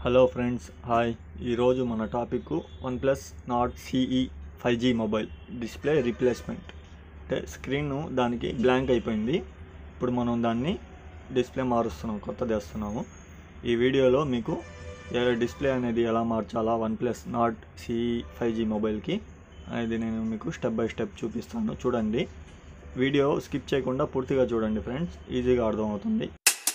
hello friends hi ఈరోజు మన topic One Plus Nord CE five G mobile display replacement అంటే screen దానికి blank అయిపోయింది ఇప్పుడు మనం దాన్ని డిస్ప్లే మారుస్తున్నాం కొత్తది వేస్తున్నాము ఈ వీడియోలో మీకు ఎలా డిస్ప్లే అనేది ఎలా మార్చాలా One Plus Nord CE five G మొబైల్కి అనేది నేను మీకు స్టెప్ బై స్టెప్ చూపిస్తాను చూడండి వీడియో స్కిప్ చేయకుండా పూర్తిగా చూడండి ఫ్రెండ్స్ ఈజీగా అర్థమవుతుంది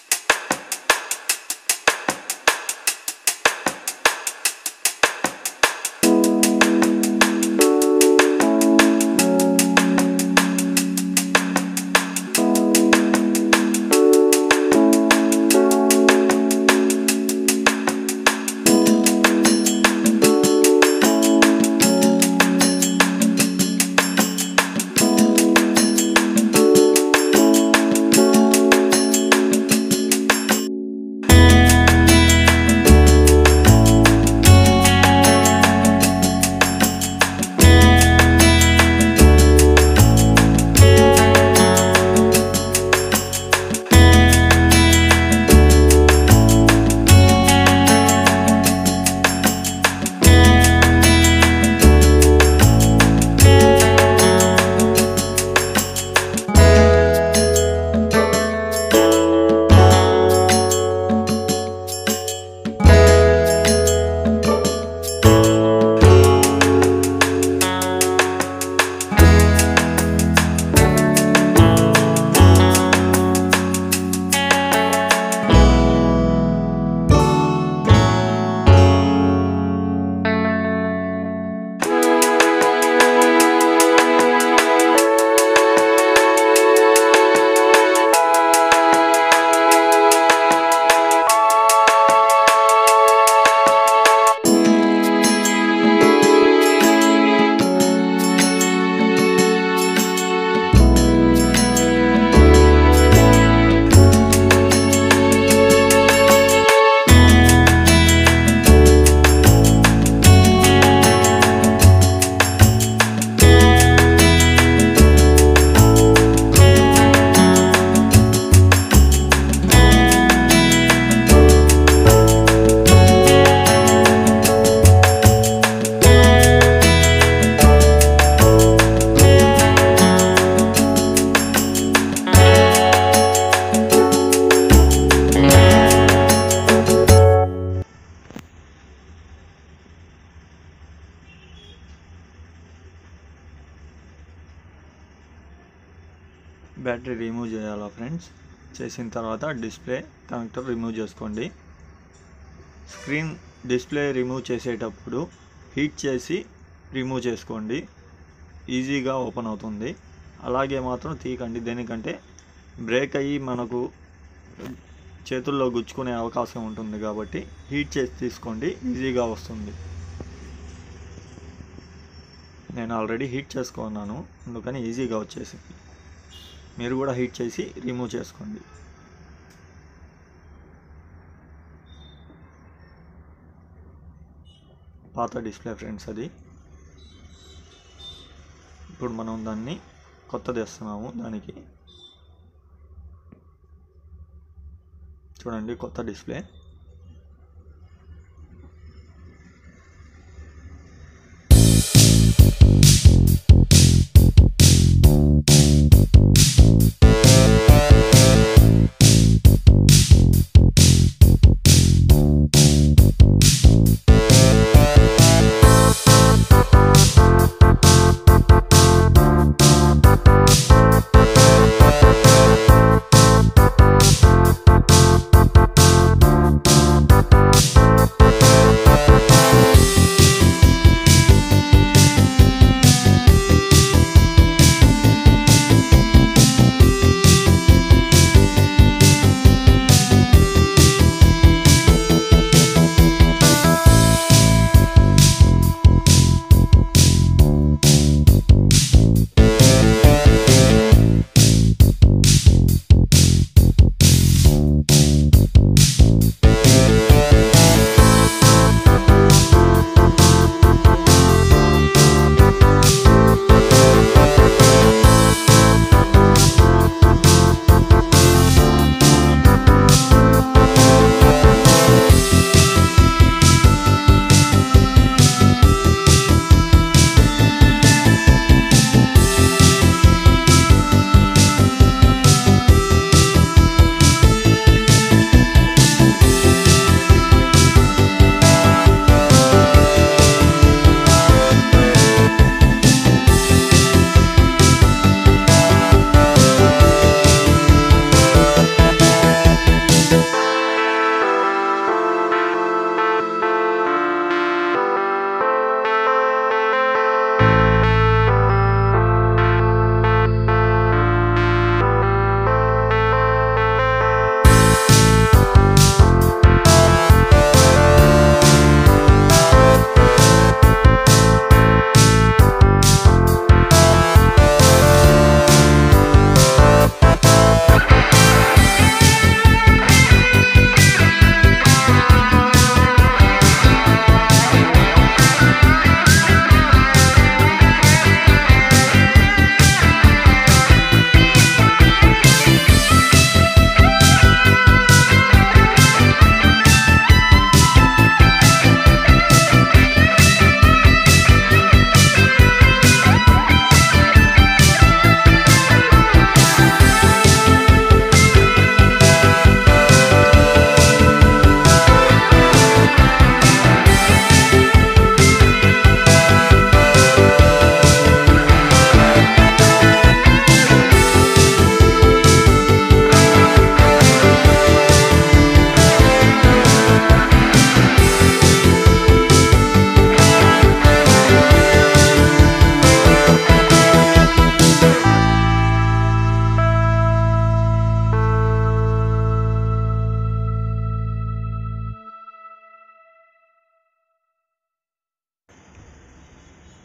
బ్యాటరీ రిమూవ్ చేయాలా ఫ్రెండ్స్ చేసిన తర్వాత డిస్ప్లే కనెక్టర్ రిమూవ్ చేసుకోండి స్క్రీన్ డిస్ప్లే రిమూవ్ చేసేటప్పుడు హీట్ చేసి రిమూవ్ చేసుకోండి ఈజీగా ఓపెన్ అవుతుంది అలాగే మాత్రం తీయకండి దేనికంటే బ్రేక్ అయ్యి మనకు చేతుల్లో గుచ్చుకునే అవకాశం ఉంటుంది కాబట్టి హీట్ చేసి తీసుకోండి ఈజీగా వస్తుంది నేను ఆల్రెడీ హీట్ చేసుకున్నాను అందుకని ఈజీగా వచ్చేసింది మీరు కూడా హీట్ చేసి రిమూవ్ చేసుకోండి పాత డిస్ప్లే ఫ్రెండ్స్ అది ఇప్పుడు మనం దాన్ని కొత్తది వేస్తున్నాము దానికి చూడండి కొత్త డిస్ప్లే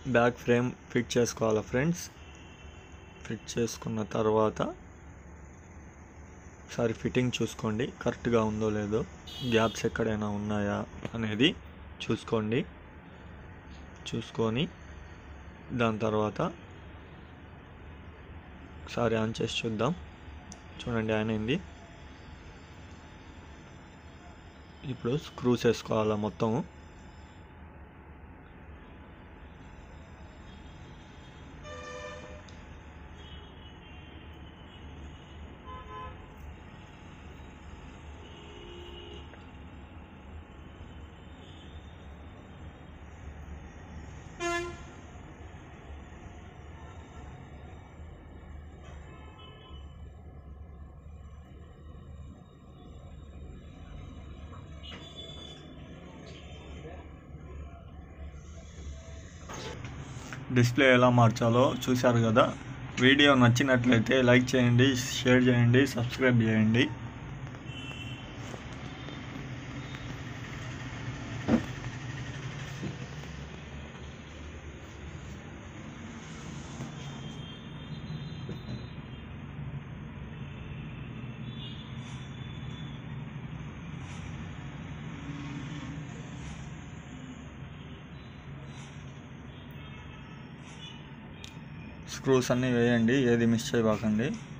బ్యాక్ ఫ్రేమ్ ఫిట్ చేసుకోవాలి ఫ్రెండ్స్ ఫిట్ చేసుకున్న తర్వాత ఒకసారి ఫిట్టింగ్ చూసుకోండి కరెక్ట్గా ఉందో లేదో గ్యాప్స్ ఎక్కడైనా ఉన్నాయా అనేది చూసుకోండి చూసుకొని దాని తర్వాత ఒకసారి ఆన్ చేసి చూద్దాం చూడండి ఆన్ అయింది ఇప్పుడు స్క్రూస్ వేసుకోవాలా మొత్తము డిస్ప్లే ఎలా మార్చాలో చూశారు కదా వీడియో నచ్చినట్లయితే లైక్ చేయండి షేర్ చేయండి సబ్స్క్రైబ్ చేయండి స్క్రూస్ అన్నీ వేయండి ఏది మిస్ చేయబాకండి